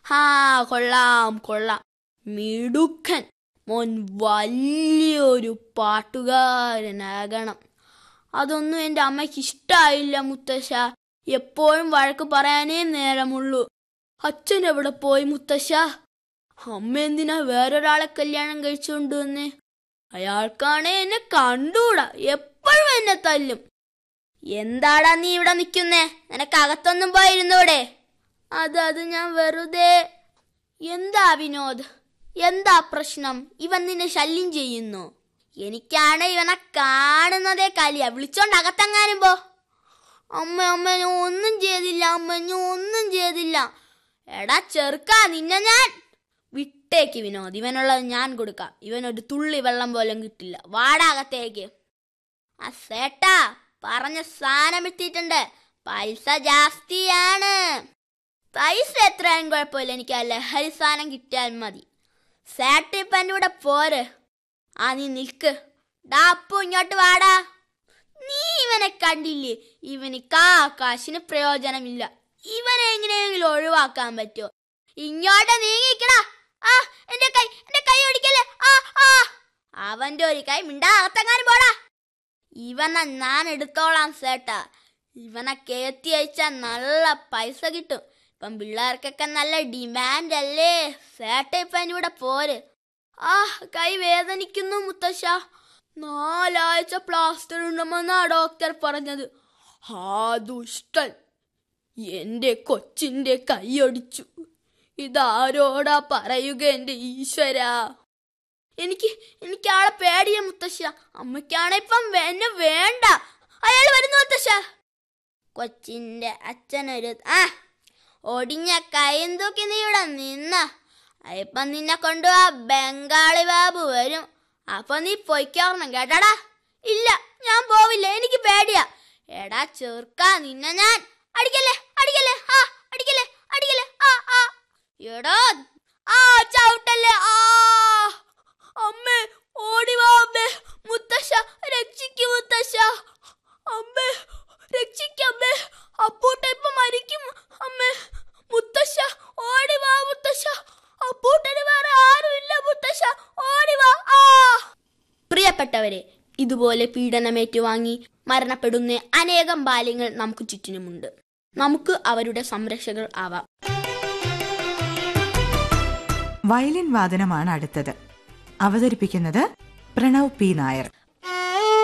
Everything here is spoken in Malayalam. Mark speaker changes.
Speaker 1: ഹാ കൊള്ളാം കൊള്ളാം മിടുക്കൻ മോൻ വലിയൊരു പാട്ടുകാരനാകണം അതൊന്നും എൻ്റെ അമ്മയ്ക്ക് ഇഷ്ടായില്ല മുത്തശ്ശ എപ്പോഴും വഴക്ക് പറയാനേ നേരമുള്ളൂ അച്ഛൻ എവിടെ പോയി മുത്തശ്ശ അമ്മ എന്തിനാ വേറൊരാളെ കല്യാണം കഴിച്ചുകൊണ്ട് വന്നേ അയാൾക്കാണേ എന്നെ കണ്ടൂടാ എപ്പോഴും എന്നെ തല്ലും എന്താടാ നീ ഇവിടെ നിൽക്കുന്നേ നിനക്ക് അകത്തൊന്നും പോയിരുന്നൂടെ അത് അത് ഞാൻ വെറുതെ എന്താ വിനോദ് എന്താ പ്രശ്നം ഇവൻ നിന്നെ ശല്യം ചെയ്യുന്നു എനിക്കാണ് ഇവനെ കാണുന്നതേ കലിയ വിളിച്ചോണ്ട് അകത്തെങ്ങാനും പോ അമ്മ അമ്മ ഞാൻ ഒന്നും ചെയ്തില്ല അമ്മ ഞാൻ ഒന്നും ചെയ്തില്ല എടാ ചെറുക്കാ നിന്നെ ഞാൻ വിട്ടേക്ക് വിനോദ് ഇവനുള്ളത് ഞാൻ കൊടുക്കാം ഇവനൊരു തുള്ളി വെള്ളം പോലും കിട്ടില്ല വാടാകത്തേക്ക് ആ സേട്ടാ പറഞ്ഞ സാധനം എത്തിയിട്ടുണ്ട് പൈസ ജാസ്തിയാണ് പൈസ എത്രയായും കുഴപ്പമില്ല എനിക്ക് ആ ലഹരി സാധനം കിട്ടിയാൽ മതി സേട്ട് ഇപ്പൊ എൻ്റെ കൂടെ പോര് ആ നീ നിൽക്ക് ഡാ അപ്പു ഇങ്ങോട്ട് വാടാ നീ ഇവനെ കണ്ടില്ലേ ഇവന് കാ കാശിന് പ്രയോജനമില്ല ഇവനെ എങ്ങനെയെങ്കിലും ഒഴിവാക്കാൻ പറ്റുമോ ഇങ്ങോട്ട് നീങ്ങിക്കടാ ആ എന്റെ കൈ എന്റെ കൈ ഒടിക്കല്ലേ ആ ആ അവന്റെ ഒരു കൈ മിണ്ടാ അകത്തെങ്ങാനും പോടാ ഇവനെ ഞാൻ എടുത്തോളാം സേട്ടാ ഇവനെ കയറ്റി അയച്ചാൽ നല്ല പൈസ കിട്ടും ഇപ്പം പിള്ളേർക്കൊക്കെ നല്ല ഡിമാൻഡ് അല്ലേ സേട്ട ഇപ്പം എൻ്റെ കൂടെ പോര് ആ കൈ വേദനിക്കുന്നു മുത്തശ്ശ നാലാഴ്ച പ്ലാസ്റ്റർ ഉണ്ടെന്നാ ഡോക്ടർ പറഞ്ഞത് ആ ദുഷ്ടൻ എന്റെ കൊച്ചിന്റെ കൈയൊടിച്ചു ഇതാരോടാ പറയുക എന്റെ ഈശ്വരാ എനിക്ക് എനിക്ക് ആളെ പേടിയ മുത്തശ്ശ അമ്മയ്ക്കാണ് ഇപ്പം എന്നെ വേണ്ട അയാൾ വരുന്നു മുത്തശ്ശ കൊച്ചിന്റെ അച്ഛനൊരു ആ ഒടിഞ്ഞ കൈയും തൂക്കി നീ ഇവിടെ നിന്ന ഇപ്പം നിന്നെ കൊണ്ടുപോവാ ബംഗാളി ബാബു വരും അപ്പൊ നീ പൊയ്ക്കോർണം കേട്ടടാ ഇല്ല ഞാൻ പോവില്ല എനിക്ക് പേടിയാ എടാ ചെറുക്ക നിന്നെ ഞാൻ അടിക്കല്ലേ അടിക്കല്ലേ ആ അടിക്കല്ലേ അടിക്കല്ലേ ആ ആ എടാ ആ ചവിട്ടല്ലേ ആ അമ്മേ ഓടി വാ അമ്മേ മുത്തശ്ശ രക്ഷിക്കു മുത്തശ്ശ അമ്മേ രക്ഷിക്കമ്മേ അപ്പൂട്ട ഇപ്പൊ മരിക്കും അമ്മേ മുത്തശ്ശ ഓടി വാ മുത്തശ്ശ അപ്പൂട്ടന് വേറെ ആരുമില്ല മുത്തശ്ശ ഓടി വാ ആ പ്രിയപ്പെട്ടവരെ ഇതുപോലെ പീഡനമേറ്റുവാങ്ങി മരണപ്പെടുന്ന അനേകം ബാല്യങ്ങൾ നമുക്ക് ചുറ്റിനുമുണ്ട് നമുക്ക് അവരുടെ സംരക്ഷകർ ആവാം
Speaker 2: വയലിൻ വാദനമാണ് അടുത്തത് അവതരിപ്പിക്കുന്നത് പ്രണവ് പി നായർ